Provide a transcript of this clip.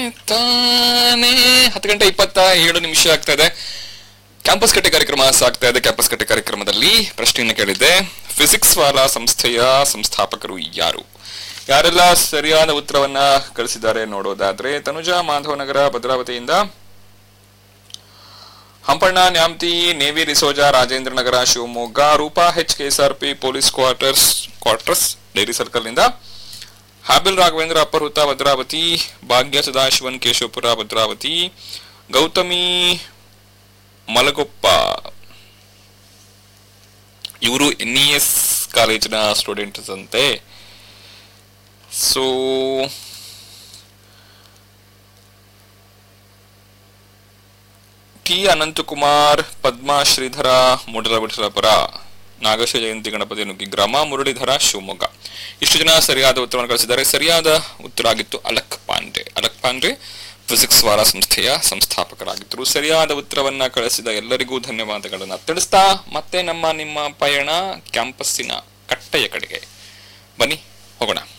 ತಾನೇ ಹತ್ತು ಗಂಟೆ ಇಪ್ಪತ್ತ ಏಳು ನಿಮಿಷ ಆಗ್ತಾ ಇದೆ ಕ್ಯಾಂಪಸ್ ಕಟ್ಟೆ ಕಾರ್ಯಕ್ರಮ ಸಾಗ್ತಾ ಇದೆ ಕ್ಯಾಂಪಸ್ ಕಟ್ಟೆ ಕಾರ್ಯಕ್ರಮದಲ್ಲಿ ಪ್ರಶ್ನೆಯನ್ನು ಕೇಳಿದ್ದೆ ಫಿಸಿಕ್ಸ್ ವಾಲಾ ಸಂಸ್ಥೆಯ ಸಂಸ್ಥಾಪಕರು ಯಾರು ಯಾರೆಲ್ಲ ಸರಿಯಾದ ಉತ್ತರವನ್ನ ಕಳಿಸಿದ್ದಾರೆ ನೋಡೋದಾದ್ರೆ ತನುಜಾ ಮಾಧವನಗರ ಭದ್ರಾವತಿಯಿಂದ ಹಂಪಣ್ಣ ನ್ಯಾಮ್ತಿ ನೇವಿ ರಿಸೋಜಾ Rajendra Nagara Shivamogga Roopa H KSRP police quarters quarters dairy circle ನಿಂದ ಹಾಬಿಲ್ ರಾಘವೇಂದ್ರ ಅಪ್ಪರುತ ಭದ್ರಾವತಿ ಭಾಗ್ಯ ಸದಾಶಿವನ್ ಕೇಶವಪುರ ಭದ್ರಾವತಿ ಗೌತಮಿ ಮಲಗೊಪ್ಪ ಇವರು ಎನ್ ಇ ಎಸ್ ಕಾಲೇಜಿನ ಸ್ಟೂಡೆಂಟ್ಸ್ ಅಂತೆ ಸೊ ಟಿ ಅನಂತಕುಮಾರ್ ಪದ್ಮಾ ಶ್ರೀಧರ ಮೂಡಲವಿಠಲಪುರ ನಾಗೇಶ ಜಯಂತಿ ಗಣಪತಿ ನುಗ್ಗಿ ಗ್ರಾಮ ಮುರಳೀಧರ ಶಿವಮೊಗ್ಗ ಇಷ್ಟು ಜನ ಸರಿಯಾದ ಉತ್ತರವನ್ನು ಕಳಿಸಿದ್ದಾರೆ ಸರಿಯಾದ ಉತ್ತರ ಆಗಿತ್ತು ಅಲಕ್ ಪಾಂಡೆ ಅಲಕ್ ಪಾಂಡೆ ಫಿಸಿಕ್ಸ್ ವಾರ ಸಂಸ್ಥೆಯ ಸಂಸ್ಥಾಪಕರಾಗಿದ್ದರು ಸರಿಯಾದ ಉತ್ತರವನ್ನ ಕಳಿಸಿದ ಎಲ್ಲರಿಗೂ ಧನ್ಯವಾದಗಳನ್ನು ತಿಳಿಸ್ತಾ ಮತ್ತೆ ನಮ್ಮ ನಿಮ್ಮ ಪಯಣ ಕ್ಯಾಂಪಸ್ಸಿನ ಕಟ್ಟೆಯ ಕಡೆಗೆ ಬನ್ನಿ ಹೋಗೋಣ